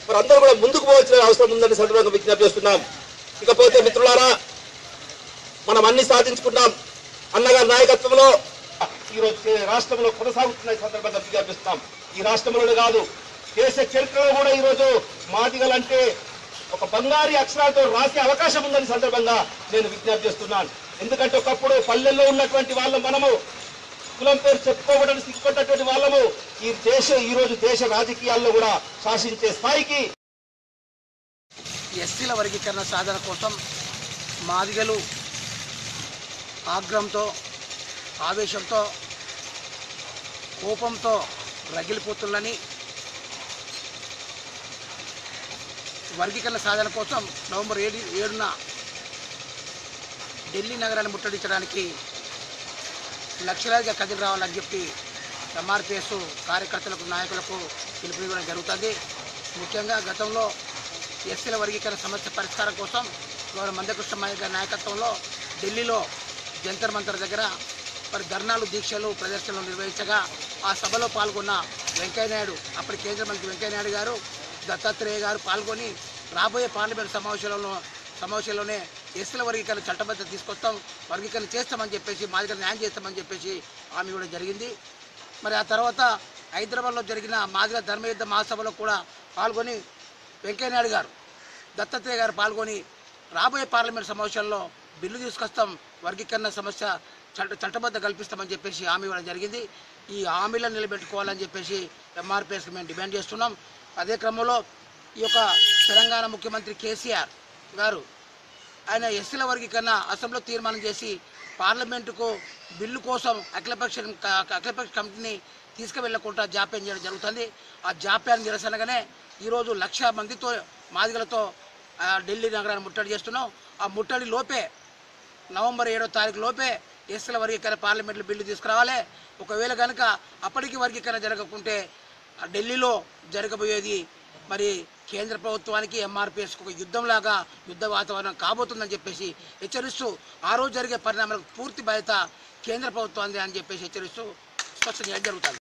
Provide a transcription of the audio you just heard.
మరి అందరూ కూడా ముందుకు పోవాల్సిన అవసరం ఉందని సందర్భంగా విజ్ఞప్తి చేస్తున్నాం ఇకపోతే మిత్రులారా మనం అన్ని సాధించుకున్నాం అన్నగారి నాయకత్వంలో ఈరోజు కే- రాష్ట్రంలో కొనసాగుతున్న ఈ సందర్భంగా విజ్ఞాపిస్తున్నాం ఈ రాష్ట్రంలోనే కాదు దేశ చరిత్రలో కూడా ఈరోజు మాదిగలంటే ఒక బంగారీ అక్షరాలతో రాసే అవకాశం ఉందని సందర్భంగా నేను విజ్ఞప్తి చేస్తున్నాను ఎందుకంటే ఒకప్పుడు పల్లెల్లో ఉన్నటువంటి వాళ్ళ మనము కులం పేరు చెప్పుకోవడానికి సిగ్గుపడ్డటువంటి వాళ్ళము ఈ దేశ ఈ రోజు దేశ రాజకీయాల్లో కూడా శాసించే స్థాయికి ఎస్సీల వర్గీకరణ సాధన కోసం మాదిగలు ఆగ్రహంతో ఆవేశంతో కోపంతో రగిలిపోతుందని వర్గీకరణ సాధన కోసం నవంబర్ ఏడు ఏడున ఢిల్లీ నగరాన్ని ముట్టడించడానికి లక్షలాదిగా కదిలి రావాలని చెప్పి ఎంఆర్పిఎస్ కార్యకర్తలకు నాయకులకు పిలుపునివ్వడం జరుగుతుంది ముఖ్యంగా గతంలో ఎస్సీల వర్గీకరణ సమస్య పరిష్కారం కోసం గౌరవ మందకృష్ణ మాయ గారి నాయకత్వంలో ఢిల్లీలో జంతర్ మంతర్ దగ్గర మరి ధర్నాలు దీక్షలు ప్రదర్శనలు నిర్వహించగా ఆ సభలో పాల్గొన్న వెంకయ్యనాయుడు అప్పటి కేంద్ర మంత్రి వెంకయ్యనాయుడు గారు దత్తాత్రేయ గారు పాల్గొని రాబోయే పార్లమెంట్ సమావేశాలలో సమావేశంలోనే ఎస్సీల వర్గీకరణ చట్టబద్ధత తీసుకొస్తాం వర్గీకరణ చేస్తామని చెప్పేసి మా దగ్గర న్యాయం చేస్తామని చెప్పేసి హామీ ఇవ్వడం జరిగింది మరి ఆ తర్వాత హైదరాబాద్లో జరిగిన మాదిగ ధర్మయుద్ధ మహాసభలో కూడా పాల్గొని వెంకయ్యనాయుడు గారు దత్తాత్రేయ గారు పాల్గొని రాబోయే పార్లమెంట్ సమావేశాల్లో బిల్లు తీసుకొస్తాం వర్గీకరణ సమస్య చట్ట చట్టబద్ధ కల్పిస్తామని చెప్పేసి హామీ ఇవ్వడం జరిగింది ఈ హామీలను నిలబెట్టుకోవాలని చెప్పేసి ఎంఆర్పిఎస్ మేము డిమాండ్ చేస్తున్నాం అదే క్రమంలో ఈ యొక్క తెలంగాణ ముఖ్యమంత్రి కేసీఆర్ గారు ఆయన ఎస్సీల వర్గీకరణ అసెంబ్లీలో తీర్మానం చేసి పార్లమెంటుకు బిల్లు కోసం అఖిలపక్ష అఖిలపక్ష కమిటీని తీసుకువెళ్లకుండా జాప్యం చేయడం జరుగుతుంది ఆ జాప్యాన్ని నిరసనగానే ఈరోజు లక్ష మందితో మాదిగలతో ఆ, ఢిల్లీ నగరాన్ని ముట్టడి చేస్తున్నాం ఆ ముట్టడి లోపే నవంబర్ ఏడో తారీఖు లోపే ఎస్సీల వర్గీకరణ పార్లమెంట్లో బిల్లు తీసుకురావాలి ఒకవేళ కనుక అప్పటికి వర్గీకరణ జరగకుంటే ఆ ఢిల్లీలో జరగబోయేది మరి కేంద్ర ప్రభుత్వానికి ఎంఆర్పిఎస్కి ఒక యుద్ధంలాగా యుద్ధ వాతావరణం కాబోతుందని చెప్పేసి హెచ్చరిస్తూ ఆ రోజు జరిగే పరిణామాలకు పూర్తి బాధ్యత కేంద్ర ప్రభుత్వాన్ని అని చెప్పేసి హెచ్చరిస్తూ స్పష్టం చేయడం జరుగుతుంది